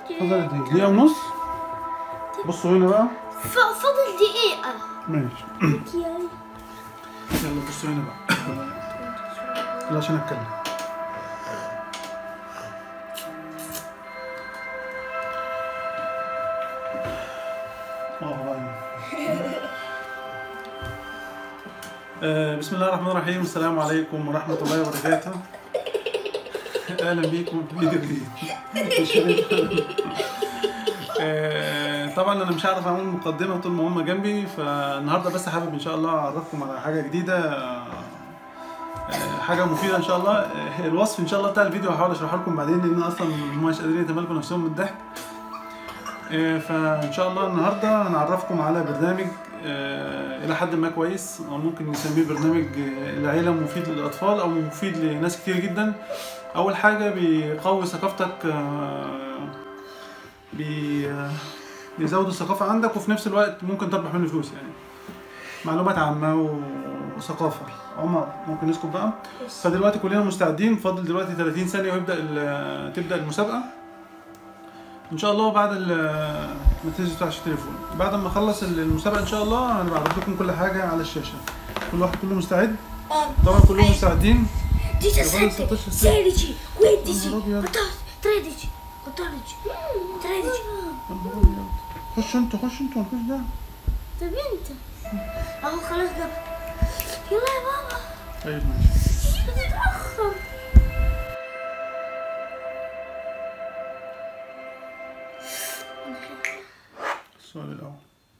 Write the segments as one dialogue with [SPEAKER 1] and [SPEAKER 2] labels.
[SPEAKER 1] فضل دقيقة دقيقة ونص بصوا هنا بقى
[SPEAKER 2] ف- فضل دقيقة
[SPEAKER 1] ماشي يلا بصوا هنا بقى يلا عشان اتكلم اه آه، بسم الله الرحمن الرحيم السلام عليكم ورحمة الله وبركاته أهلا بيكم في فيديو جديد آه، طبعا أنا مش هعرف أعمل مقدمة طول ما هم جنبي فالنهاردة بس حابب إن شاء الله أعرفكم على حاجة جديدة آه، حاجة مفيدة إن شاء الله آه، الوصف إن شاء الله بتاع الفيديو هحاول أشرحه لكم بعدين لأن أصلا هم مش قادرين يتمالكوا نفسهم من الضحك آه، فان شاء الله النهارده هنعرفكم على برنامج آه، الى حد ما كويس او ممكن نسميه برنامج آه، العيله مفيد للاطفال او مفيد لناس كتير جدا اول حاجه بيقوي ثقافتك آه، بي آه، بيزود الثقافه عندك وفي نفس الوقت ممكن تربح منه فلوس يعني معلومات عامه و- وثقافه عمر ممكن نسكت بقى فدلوقتي كلنا مستعدين فاضل دلوقتي 30 ثانيه ويبدا ال- تبدا المسابقه ان شاء الله بعد ال- ما تنزل بتاعش التليفون بعد ما اخلص المسابقه ان شاء الله هنبقى عرض لكم كل حاجه على الشاشه كل واحد كله مستعد طبعا كلهم مستعدين
[SPEAKER 2] Dice
[SPEAKER 1] Guarda,
[SPEAKER 2] 7,
[SPEAKER 1] 16,
[SPEAKER 2] 16, 15,
[SPEAKER 1] Nahar أبيض.
[SPEAKER 2] 14, 13, 14, 13
[SPEAKER 1] يا نهار أبيض. خشوا انتوا خشوا انتوا مالكوش دعوه
[SPEAKER 2] طب انت اهو خلاص ده يلا يا بابا
[SPEAKER 1] طيب ماشي
[SPEAKER 2] بتتأخر
[SPEAKER 1] السؤال الاول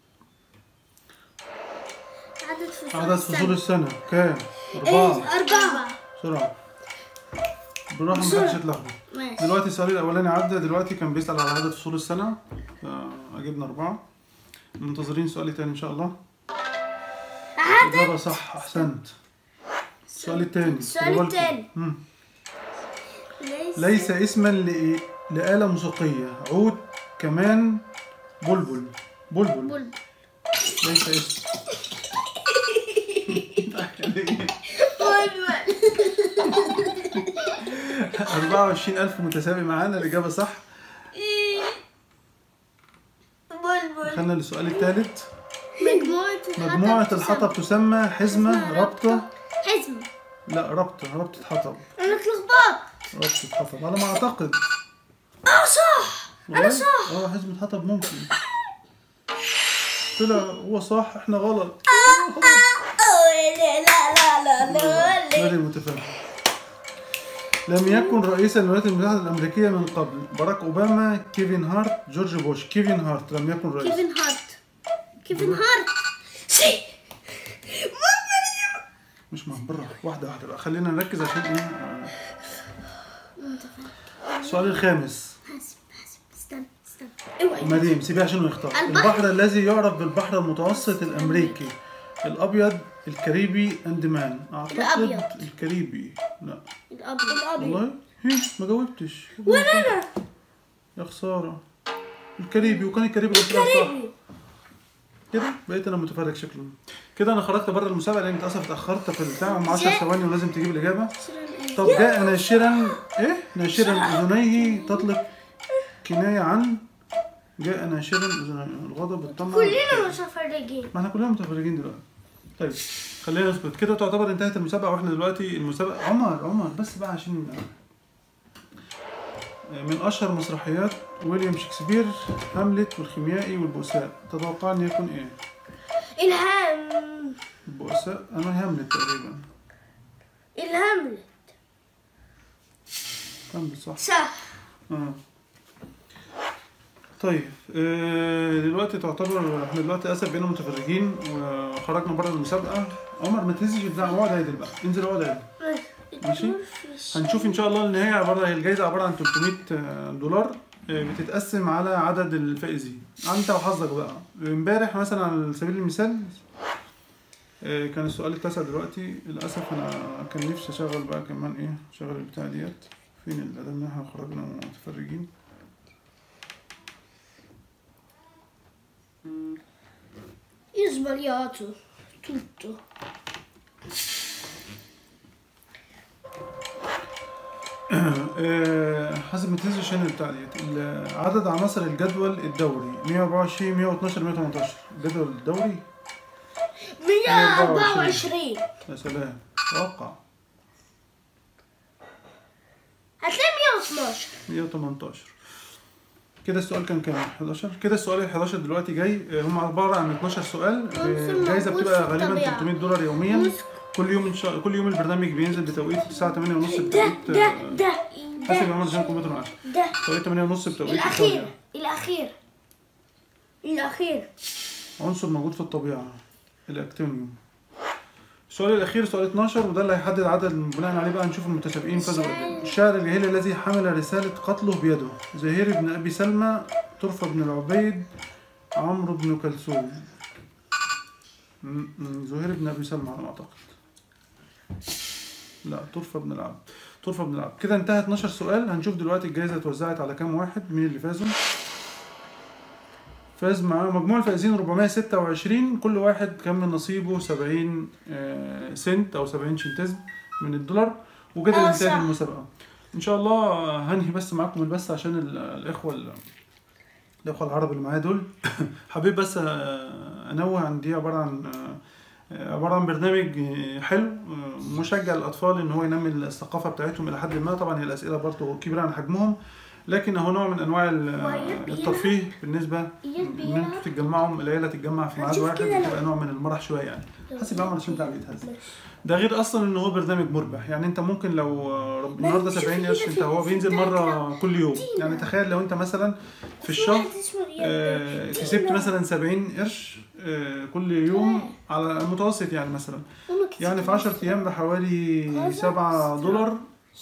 [SPEAKER 2] عدد فصول
[SPEAKER 1] عدد فصول
[SPEAKER 2] السنة.
[SPEAKER 1] السنه كام
[SPEAKER 2] ايه
[SPEAKER 1] اربعه
[SPEAKER 2] أربعة
[SPEAKER 1] بسرعه بالراحه
[SPEAKER 2] بسرعة.
[SPEAKER 1] محدش يتلخبط
[SPEAKER 2] ماشي
[SPEAKER 1] دلوقتي السؤال الاولاني عدى دلوقتي كان بيسال على عدد فصول السنه فجبنا اربعه منتظرين السؤال التاني ان شاء الله
[SPEAKER 2] عدد
[SPEAKER 1] إجابة صح أحسنت السؤال التاني
[SPEAKER 2] السؤال
[SPEAKER 1] خلي بالكم.
[SPEAKER 2] التاني.
[SPEAKER 1] مم.
[SPEAKER 2] ليس
[SPEAKER 1] ليس اسما ل... لآلة موسيقية عود كمان بلبل بلبل
[SPEAKER 2] بلبل
[SPEAKER 1] ليس اسم
[SPEAKER 2] بلبل
[SPEAKER 1] 24 ألف متسابق معانا الإجابة صح
[SPEAKER 2] بلبل
[SPEAKER 1] دخلنا للسؤال الثالث
[SPEAKER 2] مجموعة الحطب
[SPEAKER 1] مجموعة
[SPEAKER 2] تسمى-
[SPEAKER 1] الحطب تسمى حزمة
[SPEAKER 2] اسمها
[SPEAKER 1] رابطة
[SPEAKER 2] حزمة
[SPEAKER 1] لا رابطة رابطة حطب
[SPEAKER 2] أنا اتلخبطت
[SPEAKER 1] رابطة حطب على ما أعتقد
[SPEAKER 2] اه صح أنا
[SPEAKER 1] والله؟
[SPEAKER 2] صح
[SPEAKER 1] اه حزمة حطب ممكن طلع هو صح احنا غلط
[SPEAKER 2] لا لا لا لا
[SPEAKER 1] نادي المتفرج لم يكن رئيسا للولايات المتحدة الأمريكية من قبل باراك أوباما كيفن هارت جورج بوش كيفن هارت لم يكن رئيس
[SPEAKER 2] كيفن هارت كيفن هارت سي
[SPEAKER 1] مش مهبرة واحدة واحدة بقى خلينا نركز عشان ايه آه. السؤال الخامس
[SPEAKER 2] حاسب حاسب استنى استنى اوعي
[SPEAKER 1] مريم سيبيه عشان هو يختار
[SPEAKER 2] البحر.
[SPEAKER 1] البحر الذي يعرف بالبحر المتوسط الأمريكي الأبيض الكاريبي أندمان أعتقد
[SPEAKER 2] الأبيض.
[SPEAKER 1] الكاريبي لا
[SPEAKER 2] الأبيض
[SPEAKER 1] والله هي ما جاوبتش
[SPEAKER 2] ولا أنا
[SPEAKER 1] يا خسارة الكاريبي وكان الكاريبي اللي طلع صح كده بقيت انا متفرج شكله كده انا خرجت بره المسابقه لان للاسف اتاخرت في البتاع هم 10 ثواني ولازم تجيب الاجابه طب جاء ناشرا ايه ناشرا اذنيه تطلق كنايه عن جاء ناشرا اذنيه الغضب الطمع
[SPEAKER 2] كلنا متفرجين
[SPEAKER 1] ما احنا كلنا متفرجين دلوقتي طيب خلينا نسكت كده تعتبر انتهت المسابقه واحنا دلوقتي المسابقه عمر عمر بس بقى عشان من اشهر مسرحيات ويليام شكسبير هاملت والخيميائي والبؤساء تتوقع ان يكون ايه
[SPEAKER 2] الهام
[SPEAKER 1] البؤساء انا هاملت تقريبا
[SPEAKER 2] الهاملت
[SPEAKER 1] هاملت صح
[SPEAKER 2] صح
[SPEAKER 1] اه طيب آه دلوقتي تعتبر احنا دلوقتي اسف بقينا متفرجين وخرجنا بره المسابقه عمر ما تهزش البتاع اقعد عادل بقى انزل اقعد عادل ماشي. هنشوف ان شاء الله النهايه عباره هي الجائزه عباره عن 300 دولار آه، بتتقسم على عدد الفائزين انت وحظك بقى امبارح مثلا على سبيل المثال آه، كان السؤال التاسع دلوقتي للاسف انا كان نفسي اشغل بقى كمان ايه اشغل البتاع ديت فين الاداء ان احنا خرجنا متفرجين
[SPEAKER 2] Io ho sbagliato tutto.
[SPEAKER 1] آه، حسب ما تنزل الشانل بتاع ديت ال- عدد عناصر الجدول الدوري 124 112 118 الجدول الدوري
[SPEAKER 2] 124
[SPEAKER 1] يا سلام توقع
[SPEAKER 2] هتلاقي 112
[SPEAKER 1] 118 كده السؤال كان كام 11 كده السؤال ال 11 دلوقتي جاي آه، هم عباره عن 12 سؤال آه، الجايزه
[SPEAKER 2] موجود
[SPEAKER 1] بتبقى
[SPEAKER 2] في
[SPEAKER 1] غالبا
[SPEAKER 2] الطبيعة.
[SPEAKER 1] 300 دولار يوميا
[SPEAKER 2] بص.
[SPEAKER 1] كل يوم ان شاء كل يوم البرنامج بينزل بتوقيت الساعه 8:30
[SPEAKER 2] ده
[SPEAKER 1] بتوقيت
[SPEAKER 2] ده
[SPEAKER 1] آه،
[SPEAKER 2] ده
[SPEAKER 1] حسب يا
[SPEAKER 2] ده
[SPEAKER 1] عمر عشان الكمبيوتر معاك
[SPEAKER 2] ده
[SPEAKER 1] توقيت 8:30 بتوقيت
[SPEAKER 2] الأخير
[SPEAKER 1] ايطاليا
[SPEAKER 2] الأخير الأخير
[SPEAKER 1] عنصر موجود في الطبيعة الأكتينيوم السؤال الأخير سؤال 12 وده اللي هيحدد عدد بناء عليه بقى نشوف المتسابقين فازوا ولا لا. الشاعر الجاهلي الذي حمل رسالة قتله بيده زهير بن أبي سلمى طرفة بن العبيد عمرو بن كلثوم م- م- زهير بن أبي سلمى على ما أعتقد لا طرفة بن العبد طرفة بن العبد كده انتهى 12 سؤال هنشوف دلوقتي الجائزة اتوزعت على كام واحد مين اللي فازوا فاز معاه مجموع الفائزين 426 كل واحد كان من نصيبه 70 آه، سنت او 70 شنتزم من الدولار وكده
[SPEAKER 2] آه،
[SPEAKER 1] انتهت
[SPEAKER 2] صح.
[SPEAKER 1] المسابقه ان شاء الله هنهي بس معاكم البث عشان ال- الاخوه ال- الاخوه العرب اللي معايا دول حبيت بس آه، انوه عن دي عباره عن آه، عباره عن برنامج آه، حلو آه، مشجع للاطفال ان هو ينمي الثقافه بتاعتهم الى حد ما طبعا هي الاسئله برضه كبيره عن حجمهم لكن هو نوع من انواع ال-
[SPEAKER 2] ويبقى
[SPEAKER 1] الترفيه بالنسبه
[SPEAKER 2] يبقى
[SPEAKER 1] ان انتوا تتجمعوا العيله تتجمع في ميعاد
[SPEAKER 2] هنشوف
[SPEAKER 1] واحد
[SPEAKER 2] كده
[SPEAKER 1] بتبقى نوع من المرح شويه يعني حسب يا عمر عشان بتاع بيتهز ده غير اصلا ان هو برنامج مربح يعني انت ممكن لو آه، رب- النهارده
[SPEAKER 2] شوف
[SPEAKER 1] 70
[SPEAKER 2] كده
[SPEAKER 1] قرش
[SPEAKER 2] في
[SPEAKER 1] انت هو بينزل مره كل يوم
[SPEAKER 2] دينا.
[SPEAKER 1] يعني تخيل لو انت مثلا في الشهر آه، كسبت مثلا 70 قرش آه، كل يوم على المتوسط يعني مثلا يعني في 10 ايام بحوالي 7 دولار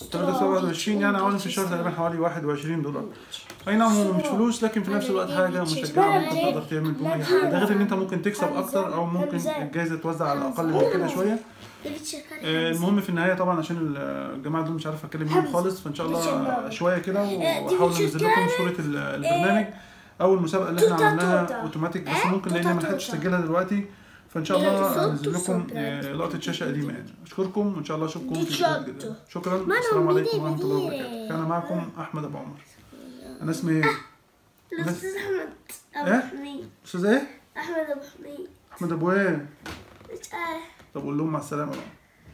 [SPEAKER 1] 327 يعني عوالي في الشهر تقريبا حوالي 21 دولار اي نعم هو مش فلوس لكن في نفس الوقت حاجه مشجعه ممكن تقدر تعمل بيها أي حاجة. ده غير ان انت ممكن تكسب اكتر او ممكن الجائزه توزع على اقل من كده شويه آه، المهم في النهايه طبعا عشان الجماعه دول مش عارف اتكلم معاهم خالص فان شاء الله شويه كده واحاول انزل لكم صوره ال- البرنامج او المسابقه اللي احنا عملناها اوتوماتيك بس ممكن لان ما لحقتش اسجلها دلوقتي فان شاء الله انزل لكم آه، لقطه شاشه قديمه يعني اشكركم وان شاء الله اشوفكم في فيديو جديد شكرا السلام عليكم ورحمه الله وبركاته كان معكم احمد ابو عمر انا اسمي ايه؟
[SPEAKER 2] الأستاذ أحمد أبو
[SPEAKER 1] إيه؟
[SPEAKER 2] حميد
[SPEAKER 1] استاذ ايه؟
[SPEAKER 2] أحمد أبو حميد
[SPEAKER 1] احمد ابو ايه؟
[SPEAKER 2] مش عارف
[SPEAKER 1] طب قول لهم مع السلامه بقى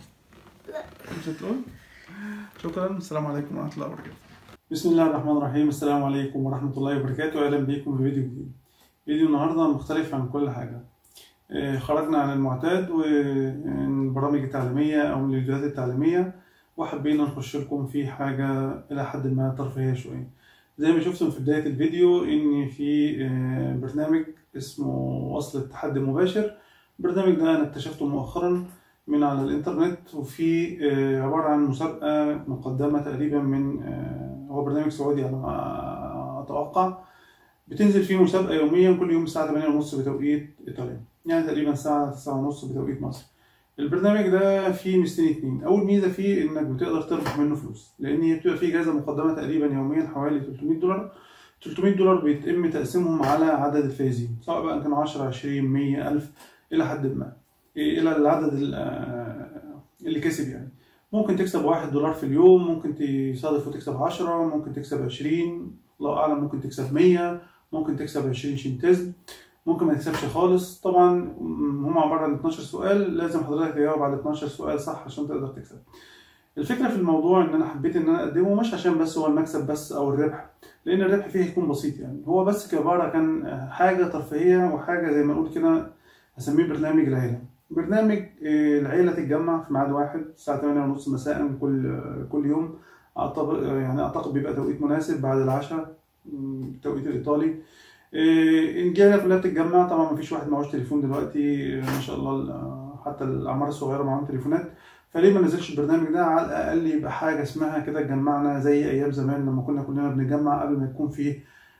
[SPEAKER 2] لا
[SPEAKER 1] مش هتقول؟ شكرا السلام عليكم ورحمه الله وبركاته بسم الله الرحمن الرحيم السلام عليكم ورحمه الله وبركاته اهلا بيكم في فيديو جديد فيديو النهارده مختلف عن كل حاجه آه، خرجنا عن المعتاد ومن البرامج التعليميه او من الفيديوهات التعليميه وحبينا نخش لكم في حاجه الى حد ما ترفيهيه شويه زي ما شفتم في بدايه الفيديو ان في آه، برنامج اسمه وصل التحدي المباشر البرنامج ده انا اكتشفته مؤخرا من على الانترنت وفي آه، عباره عن مسابقه مقدمه تقريبا من آه، هو برنامج سعودي على ما اتوقع بتنزل فيه مسابقه يوميا كل يوم الساعه 8:30 بتوقيت ايطاليا يعني تقريبا الساعه 9:30 بتوقيت مصر البرنامج ده فيه ميزتين اتنين اول ميزه فيه انك بتقدر تربح منه فلوس لان هي بتبقى فيه جائزه مقدمه تقريبا يوميا حوالي 300 دولار 300 دولار بيتم تقسيمهم على عدد الفائزين سواء بقى كانوا 10 20 100 1000 الى حد ما إيه، الى العدد ال- آه، اللي كسب يعني ممكن تكسب واحد دولار في اليوم ممكن تصادف وتكسب 10 ممكن تكسب 20 الله اعلم ممكن تكسب 100 ممكن تكسب 20 شنتزم ممكن ما تكسبش خالص طبعا م- هم عباره عن 12 سؤال لازم حضرتك تجاوب على 12 سؤال صح عشان تقدر تكسب الفكره في الموضوع ان انا حبيت ان انا اقدمه مش عشان بس هو المكسب بس او الربح لان الربح فيه يكون بسيط يعني هو بس كعباره كان آه، حاجه ترفيهيه وحاجه زي ما نقول كده هسميه برنامج العيله برنامج آه، العيله تتجمع في ميعاد واحد الساعه 8:30 مساء كل آه، كل يوم أعتقد يعني اعتقد بيبقى توقيت مناسب بعد العشاء م، التوقيت الايطالي إيه، الجاليه كلها بتتجمع طبعا ما فيش واحد معهوش تليفون دلوقتي إيه، ما شاء الله ال- حتى الاعمار الصغيره معاهم تليفونات فليه ما نزلش البرنامج ده على الاقل يبقى حاجه اسمها كده اتجمعنا زي ايام زمان لما كنا كلنا بنتجمع قبل ما يكون فيه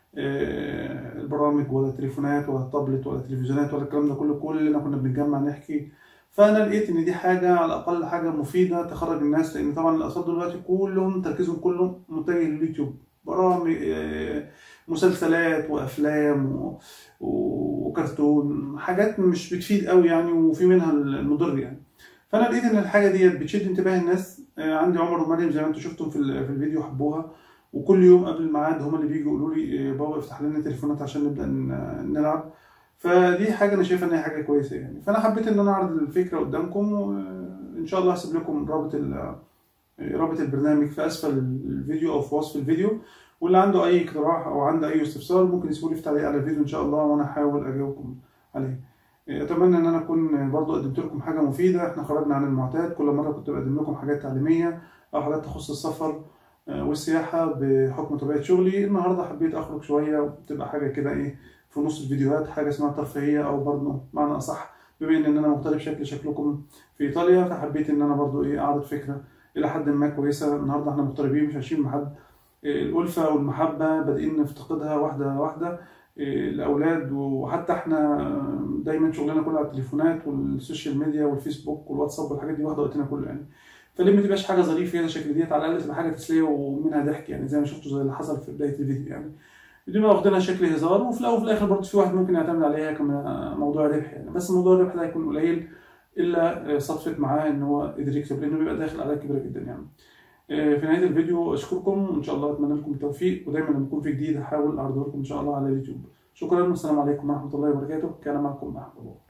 [SPEAKER 1] آه، البرامج ولا التليفونات ولا التابلت ولا التلفزيونات ولا الكلام ده كله كلنا كنا بنتجمع نحكي فانا لقيت ان دي حاجه على الاقل حاجه مفيده تخرج الناس لان طبعا الاطفال دلوقتي كلهم تركيزهم كله متجه لليوتيوب برامج آه، مسلسلات وافلام و... وكرتون حاجات مش بتفيد قوي يعني وفي منها المضر يعني فانا لقيت ان الحاجه ديت بتشد انتباه الناس آه، عندي عمر ومريم زي ما انتم شفتم في ال- في الفيديو حبوها وكل يوم قبل الميعاد هما اللي بيجوا يقولوا لي آه، بابا افتح لنا تليفونات عشان نبدا ن- نلعب فدي حاجه انا شايفها ان هي حاجه كويسه يعني فانا حبيت ان انا اعرض الفكره قدامكم وان شاء الله هسيب لكم رابط ال- رابط البرنامج في اسفل الفيديو او في وصف الفيديو واللي عنده اي اقتراح او عنده اي استفسار ممكن يسيبوا لي في تعليق على الفيديو ان شاء الله وانا احاول اجاوبكم عليه اتمنى ان انا اكون برضو قدمت لكم حاجه مفيده احنا خرجنا عن المعتاد كل مره كنت بقدم لكم حاجات تعليميه او حاجات تخص السفر آه، والسياحه بحكم طبيعه شغلي النهارده حبيت اخرج شويه وتبقى حاجه كده ايه في نص الفيديوهات حاجه اسمها ترفيهيه او برضو معنى اصح بما ان انا مغترب شكل شكلكم في ايطاليا فحبيت ان انا برضو ايه اعرض فكره الى حد ما كويسه النهارده احنا مغتربين مش عايشين مع حد آه، الالفه والمحبه بادئين نفتقدها واحده واحده إيه، الاولاد وحتى احنا دايما شغلنا كله على التليفونات والسوشيال ميديا والفيسبوك والواتساب والحاجات دي واخده وقتنا كله يعني فليه ما تبقاش حاجه ظريفه كده شكل ديت على الاقل تبقى حاجه تسليه ومنها ضحك يعني زي ما شفتوا زي اللي حصل في بدايه الفيديو يعني دي بقى واخدينها شكل هزار وفي الاول وفي الاخر برضه في واحد ممكن يعتمد عليها كموضوع ربح يعني بس موضوع الربح ده هيكون قليل الا صدفه معاه ان هو قدر يكسب لانه بيبقى داخل اعداد كبيره جدا يعني في نهايه الفيديو اشكركم وان شاء الله اتمنى لكم التوفيق ودايما لما يكون في جديد هحاول اعرضه لكم ان شاء الله على اليوتيوب شكرا والسلام عليكم ورحمه الله وبركاته كان معكم احمد الله